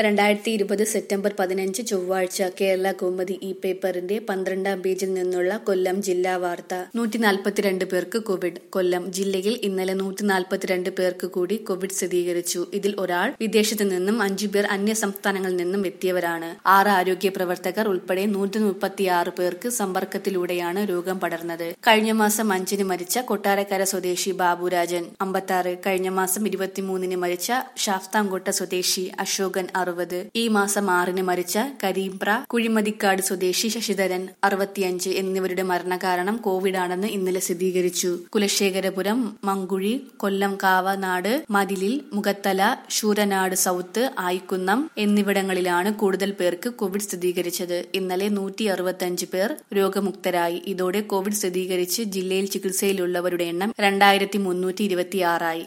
രണ്ടായിരത്തി ഇരുപത് സെപ്റ്റംബർ പതിനഞ്ച് ചൊവ്വാഴ്ച കേരള കൗമുദി ഇ പേപ്പറിന്റെ പന്ത്രണ്ടാം പേജിൽ നിന്നുള്ള കൊല്ലം ജില്ലാ വാർത്ത നൂറ്റി നാൽപ്പത്തിരണ്ട് പേർക്ക് കോവിഡ് കൊല്ലം ജില്ലയിൽ ഇന്നലെ നൂറ്റി നാൽപ്പത്തിരണ്ട് പേർക്ക് കൂടി കോവിഡ് സ്ഥിരീകരിച്ചു ഇതിൽ ഒരാൾ വിദേശത്തു നിന്നും അഞ്ചു പേർ അന്യ സംസ്ഥാനങ്ങളിൽ നിന്നും എത്തിയവരാണ് ആറ് ആരോഗ്യ പ്രവർത്തകർ ഉൾപ്പെടെ നൂറ്റി മുപ്പത്തിയാറ് പേർക്ക് സമ്പർക്കത്തിലൂടെയാണ് രോഗം പടർന്നത് കഴിഞ്ഞ മാസം അഞ്ചിന് മരിച്ച കൊട്ടാരക്കര സ്വദേശി ബാബുരാജൻ അമ്പത്താറ് കഴിഞ്ഞ മാസം ഇരുപത്തിമൂന്നിന് മരിച്ച ശാസ്താംകോട്ട സ്വദേശി അശോകൻ അറുപത് ഈ മാസം ആറിന് മരിച്ച കരീംപ്ര കുഴിമതിക്കാട് സ്വദേശി ശശിധരൻ അറുപത്തിയഞ്ച് എന്നിവരുടെ മരണകാരണം കോവിഡ് ആണെന്ന് ഇന്നലെ സ്ഥിരീകരിച്ചു കുലശേഖരപുരം മങ്കുഴി കൊല്ലം കാവനാട് മതിലിൽ മുഖത്തല ശൂരനാട് സൗത്ത് ആയിക്കുന്നം എന്നിവിടങ്ങളിലാണ് കൂടുതൽ പേർക്ക് കോവിഡ് സ്ഥിരീകരിച്ചത് ഇന്നലെ നൂറ്റി അറുപത്തിയഞ്ച് പേർ രോഗമുക്തരായി ഇതോടെ കോവിഡ് സ്ഥിരീകരിച്ച് ജില്ലയിൽ ചികിത്സയിലുള്ളവരുടെ എണ്ണം രണ്ടായിരത്തി മുന്നൂറ്റി ഇരുപത്തിയാറായി